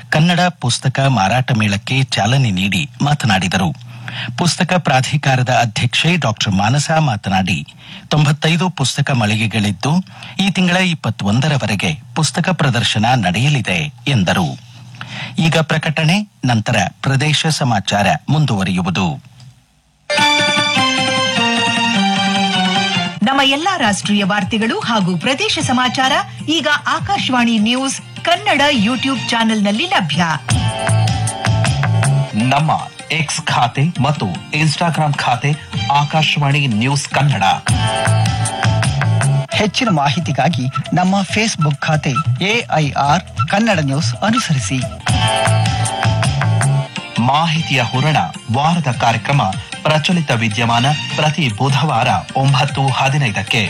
ಕನ್ನಡ ಪುಸ್ತಕ ಮಾರಾಟ ಮೇಳಕ್ಕೆ ಚಾಲನೆ ನೀಡಿ ಮಾತನಾಡಿದರು ಪುಸ್ತಕ ಪ್ರಾಧಿಕಾರದ ಅಧ್ಯಕ್ಷೆ ಡಾಕ್ಟರ್ ಮಾನಸ ಮಾತನಾಡಿ ತೊಂಬತ್ತೈದು ಪುಸ್ತಕ ಮಳಿಗೆಗಳಿದ್ದು ಈ ತಿಂಗಳ ಇಪ್ಪತ್ತೊಂದರವರೆಗೆ ಪುಸ್ತಕ ಪ್ರದರ್ಶನ ನಡೆಯಲಿದೆ ಎಂದರು ಈಗ ಪ್ರಕಟಣೆ ನಂತರ ಪ್ರದೇಶ ಸಮಾಚಾರ ಮುಂದುವರಿಯುವುದು ನಮ್ಮ ಎಲ್ಲಾ ರಾಷ್ಟ್ರೀಯ ವಾರ್ತೆಗಳು ಹಾಗೂ ಪ್ರದೇಶ ಸಮಾಚಾರ ಈಗ ಆಕಾಶವಾಣಿ ನ್ಯೂಸ್ ಕನ್ನಡ ಯೂಟ್ಯೂಬ್ ಚಾನೆಲ್ನಲ್ಲಿ ಲಭ್ಯ ನಮ್ಮ ಎಕ್ಸ್ ಖಾತೆ ಮತ್ತು ಇನ್ಸ್ಟಾಗ್ರಾಂ ಖಾತೆ ಆಕಾಶವಾಣಿ ನ್ಯೂಸ್ ಕನ್ನಡ ಹೆಚ್ಚಿನ ಮಾಹಿತಿಗಾಗಿ ನಮ್ಮ ಫೇಸ್ಬುಕ್ ಖಾತೆ ಎಐಆರ್ ಕನ್ನಡ ನ್ಯೂಸ್ ಅನುಸರಿಸಿ ಮಾಹಿತಿಯ ಹೂರಣ ವಾರದ ಕಾರ್ಯಕ್ರಮ ಪ್ರಚಲಿತ ವಿದ್ಯಮಾನ ಪ್ರತಿ ಬುಧವಾರ ಒಂಬತ್ತು ಹದಿನೈದಕ್ಕೆ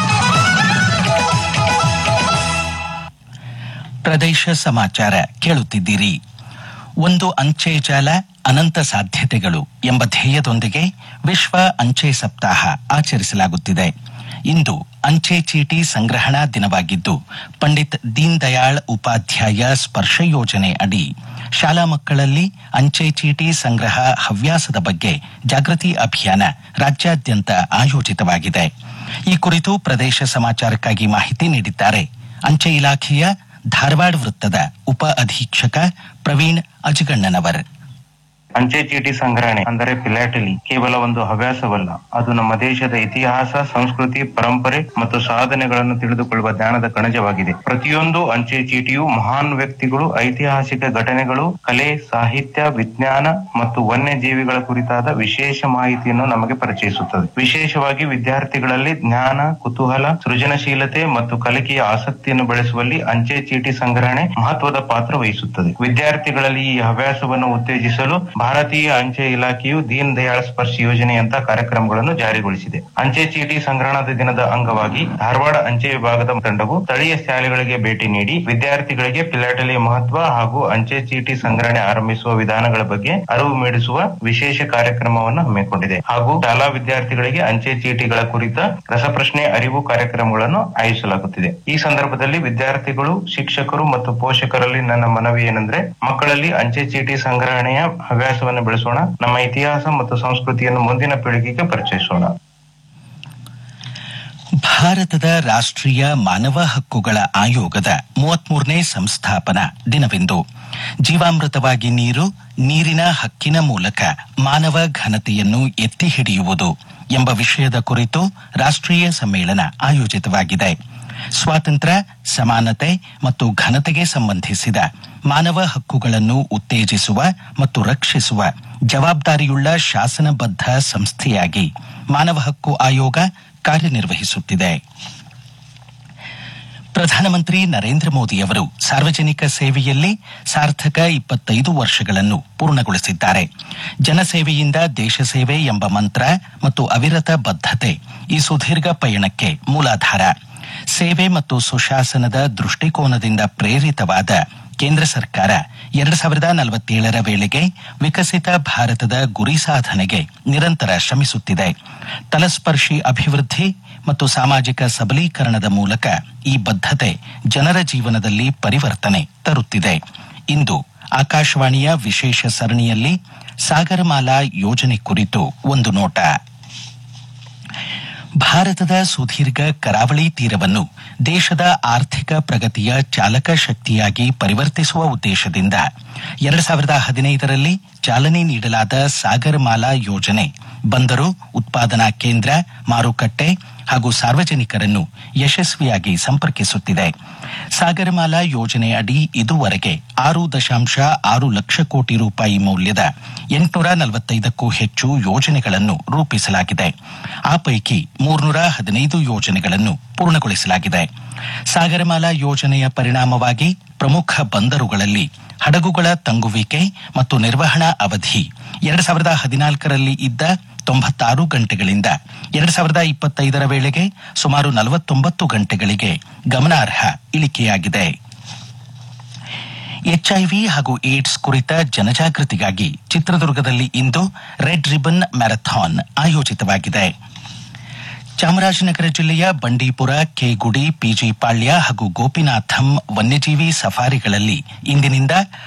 ಪ್ರದೇಶ ಸಮಾಚಾರ ಕೇಳುತ್ತಿದ್ದೀರಿ ಒಂದು ಅಂಚೆ ಜಾಲ ಅನಂತ ಸಾಧ್ಯತೆಗಳು ಎಂಬ ಧ್ಯೇಯದೊಂದಿಗೆ ವಿಶ್ವ ಅಂಚೆ ಸಪ್ತಾಹ ಆಚರಿಸಲಾಗುತ್ತಿದೆ ಇಂದು ಅಂಚೆ ಚೀಟಿ ಸಂಗ್ರಹಣಾ ದಿನವಾಗಿದ್ದು ಪಂಡಿತ್ ದೀನ್ ದಯಾಳ್ ಉಪಾಧ್ಯಾಯ ಸ್ಪರ್ಶ ಯೋಜನೆ ಅಡಿ ಶಾಲಾ ಮಕ್ಕಳಲ್ಲಿ ಅಂಚೆ ಚೀಟಿ ಸಂಗ್ರಹ ಹವ್ಯಾಸದ ಬಗ್ಗೆ ಜಾಗೃತಿ ಅಭಿಯಾನ ರಾಜ್ಯಾದ್ಯಂತ ಆಯೋಜಿತವಾಗಿದೆ ಈ ಕುರಿತು ಪ್ರದೇಶ ಸಮಾಚಾರಕ್ಕಾಗಿ ಮಾಹಿತಿ ನೀಡಿದ್ದಾರೆ ಅಂಚೆ ಇಲಾಖೆಯ ಧಾರವಾಡ ವೃತ್ತದ ಉಪ ಅಧೀಕ್ಷಕ ಪ್ರವೀಣ್ ಅಜಗಣ್ಣನವರ್ ಅಂಚೆ ಚೀಟಿ ಸಂಗ್ರಹಣೆ ಅಂದರೆ ಪಿಲಾಟಲಿ ಕೇವಲ ಒಂದು ಹವ್ಯಾಸವಲ್ಲ ಅದು ನಮ್ಮ ದೇಶದ ಇತಿಹಾಸ ಸಂಸ್ಕೃತಿ ಪರಂಪರೆ ಮತ್ತು ಸಾಧನೆಗಳನ್ನು ತಿಳಿದುಕೊಳ್ಳುವ ಜ್ಞಾನದ ಕಣಜವಾಗಿದೆ ಪ್ರತಿಯೊಂದು ಅಂಚೆ ಚೀಟಿಯು ಮಹಾನ್ ವ್ಯಕ್ತಿಗಳು ಐತಿಹಾಸಿಕ ಘಟನೆಗಳು ಕಲೆ ಸಾಹಿತ್ಯ ವಿಜ್ಞಾನ ಮತ್ತು ವನ್ಯಜೀವಿಗಳ ಕುರಿತಾದ ವಿಶೇಷ ಮಾಹಿತಿಯನ್ನು ನಮಗೆ ಪರಿಚಯಿಸುತ್ತದೆ ವಿಶೇಷವಾಗಿ ವಿದ್ಯಾರ್ಥಿಗಳಲ್ಲಿ ಜ್ಞಾನ ಕುತೂಹಲ ಸೃಜನಶೀಲತೆ ಮತ್ತು ಕಲಿಕೆಯ ಆಸಕ್ತಿಯನ್ನು ಬೆಳೆಸುವಲ್ಲಿ ಅಂಚೆ ಚೀಟಿ ಸಂಗ್ರಹಣೆ ಮಹತ್ವದ ಪಾತ್ರ ವಹಿಸುತ್ತದೆ ವಿದ್ಯಾರ್ಥಿಗಳಲ್ಲಿ ಈ ಹವ್ಯಾಸವನ್ನು ಉತ್ತೇಜಿಸಲು ಭಾರತೀಯ ಅಂಚೆ ಇಲಾಖೆಯು ದೀನ್ ದಯಾಳ್ ಸ್ಪರ್ಶ ಯೋಜನೆಯಂತ ಕಾರ್ಯಕ್ರಮಗಳನ್ನು ಜಾರಿಗೊಳಿಸಿದೆ ಅಂಚೆ ಚೀಟಿ ಸಂಗ್ರಹಣದ ದಿನದ ಅಂಗವಾಗಿ ಧಾರವಾಡ ಅಂಚೆ ವಿಭಾಗದ ತಂಡವು ಸ್ಥಳೀಯ ಶಾಲೆಗಳಿಗೆ ಭೇಟಿ ನೀಡಿ ವಿದ್ಯಾರ್ಥಿಗಳಿಗೆ ಪಿಲಾಟಲಿ ಮಹತ್ವ ಹಾಗೂ ಅಂಚೆ ಚೀಟಿ ಸಂಗ್ರಹಣೆ ಆರಂಭಿಸುವ ವಿಧಾನಗಳ ಬಗ್ಗೆ ಅರಿವು ಮೂಡಿಸುವ ವಿಶೇಷ ಕಾರ್ಯಕ್ರಮವನ್ನು ಹಮ್ಮಿಕೊಂಡಿದೆ ಹಾಗೂ ಶಾಲಾ ವಿದ್ಯಾರ್ಥಿಗಳಿಗೆ ಅಂಚೆ ಚೀಟಿಗಳ ಕುರಿತ ರಸಪ್ರಶ್ನೆ ಅರಿವು ಕಾರ್ಯಕ್ರಮಗಳನ್ನು ಆಯೋಜಿಸಲಾಗುತ್ತಿದೆ ಈ ಸಂದರ್ಭದಲ್ಲಿ ವಿದ್ಯಾರ್ಥಿಗಳು ಶಿಕ್ಷಕರು ಮತ್ತು ಪೋಷಕರಲ್ಲಿ ನನ್ನ ಮನವಿ ಏನೆಂದ್ರೆ ಮಕ್ಕಳಲ್ಲಿ ಅಂಚೆ ಚೀಟಿ ಸಂಗ್ರಹಣೆಯ ಹವ್ಯಾಸವನ್ನು ಬೆಳೆಸೋಣ ನಮ್ಮ ಇತಿಹಾಸ ಮತ್ತು ಸಂಸ್ಕೃತಿಯನ್ನು ಮುಂದಿನ ಪೀಳಿಗೆಗೆ ಪರಿಚಯಿಸೋಣ ಭಾರತದ ರಾಷ್ಟ್ರೀಯ ಮಾನವ ಹಕ್ಕುಗಳ ಆಯೋಗದ ಮೂವತ್ಮೂರನೇ ಸಂಸ್ಥಾಪನಾ ದಿನವಿಂದು ಜೀವಾಮೃತವಾಗಿ ನೀರು ನೀರಿನ ಹಕ್ಕಿನ ಮೂಲಕ ಮಾನವ ಘನತೆಯನ್ನು ಎತ್ತಿ ಹಿಡಿಯುವುದು ಎಂಬ ವಿಷಯದ ಕುರಿತು ರಾಷ್ಟ್ರೀಯ ಸಮ್ಮೇಳನ ಆಯೋಜಿತವಾಗಿದೆ ಸ್ವಾತಂತ್ರ್ಯ ಸಮಾನತೆ ಮತ್ತು ಘನತೆಗೆ ಸಂಬಂಧಿಸಿದ ಮಾನವ ಹಕ್ಕುಗಳನ್ನು ಉತ್ತೇಜಿಸುವ ಮತ್ತು ರಕ್ಷಿಸುವ ಜವಾಬ್ದಾರಿಯುಳ್ಳ ಶಾಸನಬದ್ಧ ಸಂಸ್ಥೆಯಾಗಿ ಮಾನವ ಹಕ್ಕು ಆಯೋಗ ಕಾರ್ಯನಿರ್ವಹಿಸುತ್ತಿದೆ ಪ್ರಧಾನಮಂತ್ರಿ ನರೇಂದ್ರ ಮೋದಿಯವರು ಸಾರ್ವಜನಿಕ ಸೇವೆಯಲ್ಲಿ ಸಾರ್ಥಕ ಇಪ್ಪತ್ತೈದು ವರ್ಷಗಳನ್ನು ಪೂರ್ಣಗೊಳಿಸಿದ್ದಾರೆ ಜನಸೇವೆಯಿಂದ ದೇಶ ಸೇವೆ ಎಂಬ ಮಂತ್ರ ಮತ್ತು ಅವಿರತ ಬದ್ಧತೆ ಈ ಸುದೀರ್ಘ ಪಯಣಕ್ಕೆ ಮೂಲಾಧಾರ ಸೇವೆ ಮತ್ತು ಸುಶಾಸನದ ದೃಷ್ಟಿಕೋನದಿಂದ ಪ್ರೇರಿತವಾದ ಕೇಂದ್ರ ಸರ್ಕಾರ ಎರಡು ಸಾವಿರದ ನಲವತ್ತೇಳರ ವೇಳೆಗೆ ವಿಕಸಿತ ಭಾರತದ ಗುರಿ ಸಾಧನೆಗೆ ನಿರಂತರ ಶ್ರಮಿಸುತ್ತಿದೆ ತಲಸ್ಪರ್ಶಿ ಅಭಿವೃದ್ಧಿ ಮತ್ತು ಸಾಮಾಜಿಕ ಸಬಲೀಕರಣದ ಮೂಲಕ ಈ ಬದ್ಧತೆ ಜನರ ಜೀವನದಲ್ಲಿ ಪರಿವರ್ತನೆ ತರುತ್ತಿದೆ ಇಂದು ಆಕಾಶವಾಣಿಯ ವಿಶೇಷ ಸರಣಿಯಲ್ಲಿ ಸಾಗರಮಾಲಾ ಯೋಜನೆ ಕುರಿತು ಒಂದು ನೋಟ ಭಾರತದ ಸುದೀರ್ಘ ಕರಾವಳಿ ತೀರವನ್ನು ದೇಶದ ಆರ್ಥಿಕ ಪ್ರಗತಿಯ ಚಾಲಕ ಶಕ್ತಿಯಾಗಿ ಪರಿವರ್ತಿಸುವ ಉದ್ದೇಶದಿಂದ ಎರಡು ಸಾವಿರದ ಹದಿನೈದರಲ್ಲಿ ಚಾಲನೆ ನೀಡಲಾದ ಸಾಗರಮಾಲಾ ಯೋಜನೆ ಬಂದರು ಉತ್ಪಾದನಾ ಕೇಂದ್ರ ಮಾರುಕಟ್ಟೆ ಹಾಗೂ ಸಾರ್ವಜನಿಕರನ್ನು ಯಶಸ್ವಿಯಾಗಿ ಸಂಪರ್ಕಿಸುತ್ತಿದೆ ಸಾಗರಮಾಲಾ ಯೋಜನೆ ಅಡಿ ಇದುವರೆಗೆ ಆರು ದಶಾಂಶ ಆರು ಲಕ್ಷ ಕೋಟಿ ರೂಪಾಯಿ ಮೌಲ್ಯದ ಎಂಟುನೂರ ನಲವತ್ತೈದಕ್ಕೂ ಹೆಚ್ಚು ಯೋಜನೆಗಳನ್ನು ರೂಪಿಸಲಾಗಿದೆ ಆ ಪೈಕಿ ಮೂರ್ನೂರ ಹದಿನೈದು ಯೋಜನೆಗಳನ್ನು ಪೂರ್ಣಗೊಳಿಸಲಾಗಿದೆ ಸಾಗರಮಾಲಾ ಯೋಜನೆಯ ಪರಿಣಾಮವಾಗಿ ಪ್ರಮುಖ ಬಂದರುಗಳಲ್ಲಿ ಹಡಗುಗಳ ತಂಗುವಿಕೆ ಮತ್ತು ನಿರ್ವಹಣಾ ಅವಧಿ ಎರಡು ಸಾವಿರದ ಹದಿನಾಲ್ಕರಲ್ಲಿ ಇದ್ದ ತೊಂಬತ್ತಾರು ಗಂಟೆಗಳಿಂದ ಎರಡು ಸಾವಿರದ ಇಪ್ಪತ್ತೈದರ ವೇಳೆಗೆ ಸುಮಾರು ನಲವತ್ತೊಂಬತ್ತು ಗಂಟೆಗಳಿಗೆ ಗಮನಾರ್ಹ ಇಳಿಕೆಯಾಗಿದೆ ಎಚ್ಐವಿ ಹಾಗೂ ಏಡ್ಸ್ ಕುರಿತ ಜನಜಾಗೃತಿಗಾಗಿ ಚಿತ್ರದುರ್ಗದಲ್ಲಿ ಇಂದು ರೆಡ್ ರಿಬನ್ ಮ್ಯಾರಥಾನ್ ಆಯೋಜಿತವಾಗಿದೆ ಚಾಮರಾಜನಗರ ಜಿಲ್ಲೆಯ ಬಂಡೀಪುರ ಕೆಗುಡಿ ಪಿಜಿ ಪಾಳ್ಯ ಹಾಗೂ ಗೋಪಿನಾಥಂ ವನ್ಯಜೀವಿ ಸಫಾರಿಗಳಲ್ಲಿ ಇಂದಿನಿಂದ